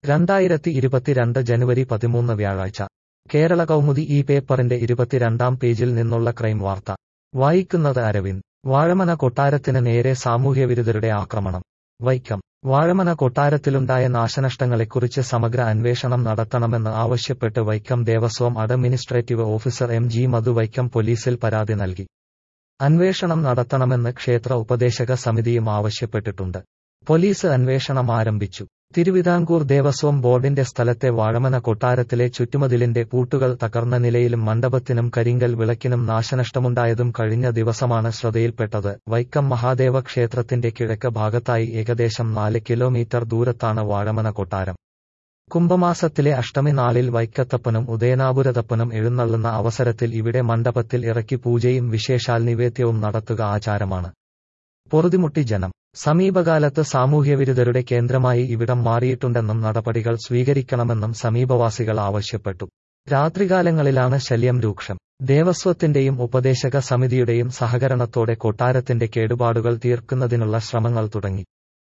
രണ്ടായിരത്തി ഇരുപത്തിരണ്ട് ജനുവരി പതിമൂന്ന് വ്യാഴാഴ്ച കേരള കൗമുദി ഈ പേപ്പറിന്റെ ഇരുപത്തിരണ്ടാം പേജിൽ നിന്നുള്ള ക്രൈം വാർത്ത വായിക്കുന്നത് അരവിന്ദ് വാഴമന കൊട്ടാരത്തിന് നേരെ സാമൂഹ്യവിരുദ്ധരുടെ ആക്രമണം വൈക്കം വാഴമന കൊട്ടാരത്തിലുണ്ടായ നാശനഷ്ടങ്ങളെക്കുറിച്ച് സമഗ്ര അന്വേഷണം നടത്തണമെന്ന് ആവശ്യപ്പെട്ട് Vaikom Devaswom administrative officer M G Madhu Vaikom പോലീസിൽ പരാതി നൽകി അന്വേഷണം നടത്തണമെന്ന് ക്ഷേത്ര ഉപദേശക സമിതിയും ആവശ്യപ്പെട്ടിട്ടുണ്ട് പോലീസ് അന്വേഷണം ആരംഭിച്ചു തിരുവിതാംകൂർ ദേവസ്വം ബോർഡിന്റെ സ്ഥലത്തെ വാഴമന കൊട്ടാരത്തിലെ ചുറ്റുമതിലിന്റെ പൂട്ടുകൾ തകർന്ന നിലയിലും മണ്ഡപത്തിനും കരിങ്കൽ വിളക്കിനും നാശനഷ്ടമുണ്ടായതും കഴിഞ്ഞ ദിവസമാണ് ശ്രദ്ധയിൽപ്പെട്ടത് വൈക്കം മഹാദേവ ക്ഷേത്രത്തിന്റെ കിഴക്ക് ഭാഗത്തായി ഏകദേശം നാല് കിലോമീറ്റർ ദൂരത്താണ് വാഴമന കൊട്ടാരം കുംഭമാസത്തിലെ അഷ്ടമി നാളിൽ വൈക്കത്തപ്പനും ഉദയനാപുരതപ്പനും എഴുന്നള്ളുന്ന അവസരത്തിൽ ഇവിടെ മണ്ഡപത്തിൽ ഇറക്കി പൂജയും വിശേഷാൽ നിവേദ്യവും നടത്തുക ആചാരമാണ് പൊറുതിമുട്ടി ജനം സമീപകാലത്ത് സാമൂഹ്യവിരുദ്ധരുടെ കേന്ദ്രമായി ഇവിടം മാറിയിട്ടുണ്ടെന്നും നടപടികൾ സ്വീകരിക്കണമെന്നും സമീപവാസികൾ ആവശ്യപ്പെട്ടു രാത്രികാലങ്ങളിലാണ് ശല്യം രൂക്ഷം ദേവസ്വത്തിന്റെയും ഉപദേശക സമിതിയുടെയും സഹകരണത്തോടെ കൊട്ടാരത്തിന്റെ കേടുപാടുകൾ തീർക്കുന്നതിനുള്ള ശ്രമങ്ങൾ തുടങ്ങി